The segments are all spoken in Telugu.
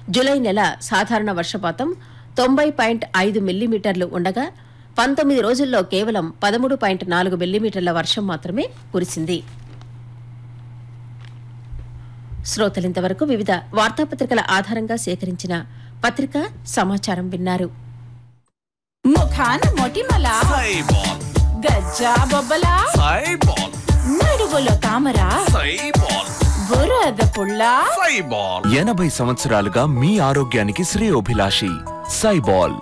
జూలై నెల సాధారణ వర్షపాతం తొంభై పాయింట్ ఐదు మిల్లీమీటర్లు ఉండగా పంతొమ్మిది రోజుల్లో కేవలం పదమూడు పాయింట్ నాలుగు మిల్లీమీటర్ల వర్షం మాత్రమే కురిసింది శ్రోతలింతవరకు వివిధ వార్తాపత్రికల ఆధారంగా సేకరించిన పత్రికా సమాచారం విన్నారు ముఖాన మొటిమల సైబాల్ గజ్జా బొబ్బల సైబాల్ నడువులో తామర సైబాల్ బురద పుల్ల సైబాల్ ఎనభై సంవత్సరాలుగా మీ ఆరోగ్యానికి శ్రేయోభిలాషి సైబాల్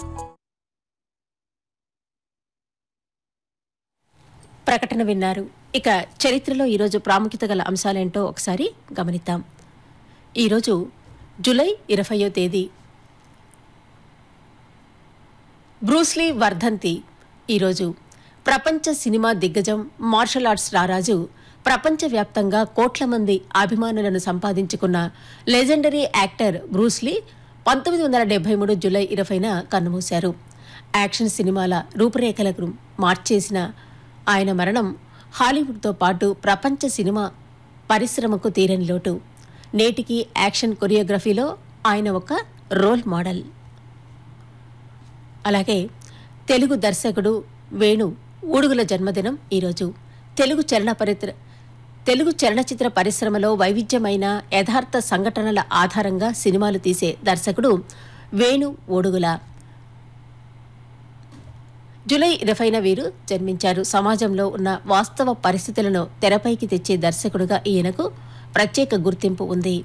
ప్రకటన విన్నారు ఇక చరిత్రలో ఈరోజు ప్రాముఖ్యత గల అంశాలేంటో ఒకసారి గమనిద్దాం ఈరోజు జూలై ఇరవయో తేదీ బ్రూస్లీ వర్ధంతి ఈరోజు ప్రపంచ సినిమా దిగ్గజం మార్షల్ ఆర్ట్స్ రారాజు ప్రపంచవ్యాప్తంగా కోట్ల మంది అభిమానులను సంపాదించుకున్న లెజెండరీ యాక్టర్ బ్రూస్లీ పంతొమ్మిది వందల డెబ్బై మూడు జూలై ఇరవైన కన్నుమూశారు యాక్షన్ సినిమాల రూపురేఖలకు మార్చేసిన ఆయన మరణం హాలీవుడ్తో పాటు ప్రపంచ సినిమా పరిశ్రమకు తీరని లోటు నేటికి యాక్షన్ కొరియోగ్రఫీలో ఆయన ఒక రోల్ మోడల్ అలాగే తెలుగు దర్శకుడు వేణు ఊడుగుల జన్మదినం ఈరోజు తెలుగు చలన పరిత్ర తెలుగు చలనచిత్ర పరిశ్రమలో వైవిధ్యమైన యథార్థ సంఘటనల ఆధారంగా సినిమాలు తీసే దర్శకుడు వేణు ఓడుగుల జూలై ఇరవైన వీరు జన్మించారు సమాజంలో ఉన్న వాస్తవ పరిస్థితులను తెరపైకి తెచ్చే దర్శకుడుగా ఈయనకు ప్రత్యేక గుర్తింపు ఉంది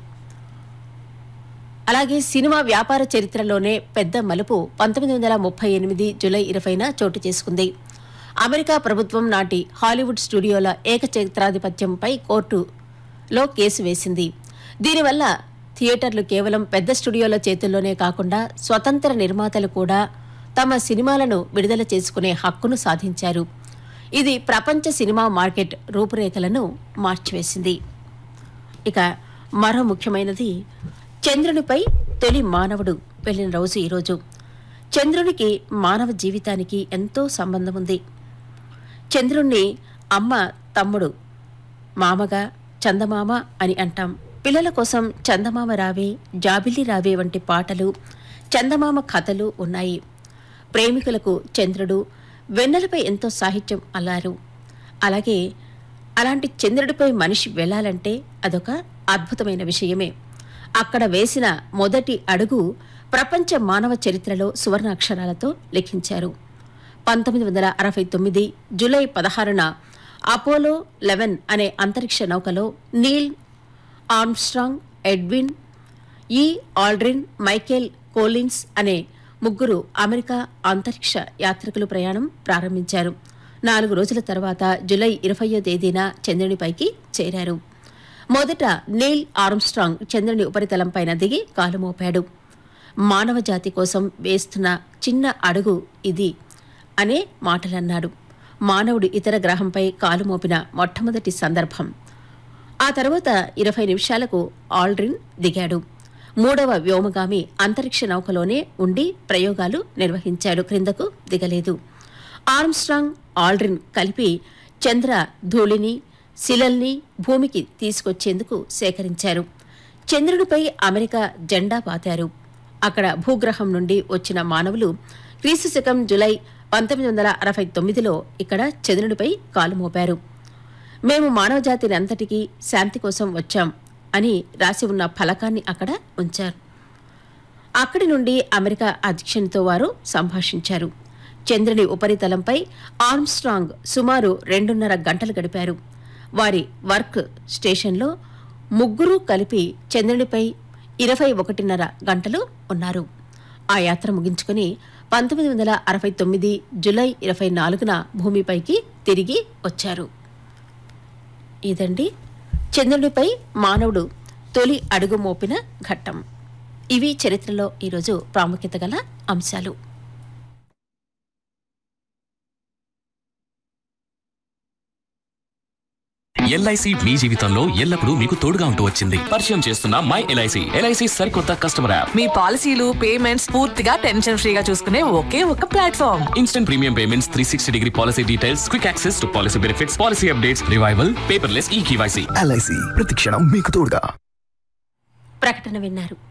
అలాగే సినిమా వ్యాపార చరిత్రలోనే పెద్ద మలుపు పంతొమ్మిది వందల ముప్పై ఎనిమిది జూలై ఇరవైన చోటు చేసుకుంది అమెరికా ప్రభుత్వం నాటి హాలీవుడ్ స్టూడియోల ఏకఛత్రాధిపత్యంపై కోర్టులో కేసు వేసింది దీనివల్ల థియేటర్లు కేవలం పెద్ద స్టూడియోల చేతుల్లోనే కాకుండా స్వతంత్ర నిర్మాతలు కూడా తమ సినిమాలను విడుదల చేసుకునే హక్కును సాధించారు ఇది ప్రపంచ సినిమా మార్కెట్ రూపురేఖలను మార్చివేసింది ఇక మరో ముఖ్యమైనది చంద్రునిపై తొలి మానవుడు వెళ్ళిన రోజు ఈరోజు చంద్రునికి మానవ జీవితానికి ఎంతో సంబంధం ఉంది చంద్రుణ్ణి అమ్మ తమ్ముడు మామగా చందమామ అని అంటాం పిల్లల కోసం చందమామ రావే జాబిల్లి రావే వంటి పాటలు చందమామ కథలు ఉన్నాయి ప్రేమికులకు చంద్రుడు వెన్నెలపై ఎంతో సాహిత్యం అల్లారు అలాగే అలాంటి చంద్రుడిపై మనిషి వెళ్ళాలంటే అదొక అద్భుతమైన విషయమే అక్కడ వేసిన మొదటి అడుగు ప్రపంచ మానవ చరిత్రలో సువర్ణాక్షరాలతో లిఖించారు పంతొమ్మిది వందల అరవై తొమ్మిది జూలై పదహారున అపోలో లెవెన్ అనే అంతరిక్ష నౌకలో Neil Armstrong Edwin E Aldrin Michael Collins అనే ముగ్గురు అమెరికా అంతరిక్ష యాత్రికులు ప్రయాణం ప్రారంభించారు నాలుగు రోజుల తర్వాత జూలై ఇరవయో తేదీన చంద్రునిపైకి చేరారు మొదట నీల్ ఆర్మ్స్ట్రాంగ్ చంద్రుని ఉపరితలంపైన దిగి కాలు మోపాడు మానవ జాతి కోసం వేస్తున్న చిన్న అడుగు ఇది అనే మాటలన్నాడు మానవుడు ఇతర గ్రహంపై కాలు మోపిన మొట్టమొదటి సందర్భం ఆ తర్వాత ఇరవై నిమిషాలకు ఆల్డ్రిన్ దిగాడు మూడవ వ్యోమగామి అంతరిక్ష నౌకలోనే ఉండి ప్రయోగాలు నిర్వహించాడు క్రిందకు దిగలేదు ఆర్మ్స్ట్రాంగ్ ఆల్డ్రిన్ కలిపి చంద్ర ధూళిని శిలల్ని భూమికి తీసుకొచ్చేందుకు సేకరించారు చంద్రుడిపై అమెరికా జెండా పాతారు అక్కడ భూగ్రహం నుండి వచ్చిన మానవులు క్రీస్తు శకం జులై పంతొమ్మిది వందల అరవై తొమ్మిదిలో ఇక్కడ చంద్రుడిపై కాలు మోపారు మేము మానవజాతిని అంతటికీ శాంతి కోసం వచ్చాం అని రాసి ఉన్న ఫలకాన్ని అక్కడ ఉంచారు అక్కడి నుండి అమెరికా అధ్యక్షునితో వారు సంభాషించారు చంద్రుని ఉపరితలంపై ఆర్మ్స్ట్రాంగ్ సుమారు రెండున్నర గంటలు గడిపారు వారి వర్క్ స్టేషన్లో ముగ్గురు కలిపి చంద్రునిపై ఇరవై ఒకటిన్నర గంటలు ఉన్నారు ఆ యాత్ర ముగించుకుని పంతొమ్మిది వందల అరవై తొమ్మిది జులై ఇరవై నాలుగున భూమిపైకి తిరిగి వచ్చారు ఇదండి చంద్రుడిపై మానవుడు తొలి అడుగు మోపిన ఘట్టం ఇవి చరిత్రలో ఈరోజు ప్రాముఖ్యత గల అంశాలు ఎల్ఐసి మీ జీవితంలో ఎల్లప్పుడూ మీకు తోడుగా ఉంటూ వచ్చింది పరిచయం చేస్తున్న మై ఎల్ఐసి ఎల్ఐసి సరికొత్త కస్టమర్ యాప్ మీ పాలసీలు పేమెంట్స్ పూర్తిగా టెన్షన్ ఫ్రీగా చూసుకునే ఒకే ఒక platform instant premium payments three sixty degree policy details quick access to policy benefits policy updates revival paperless e KYC LIC ప్రతిక్షణం మీకు తోడుగా ప్రకటన విన్నారు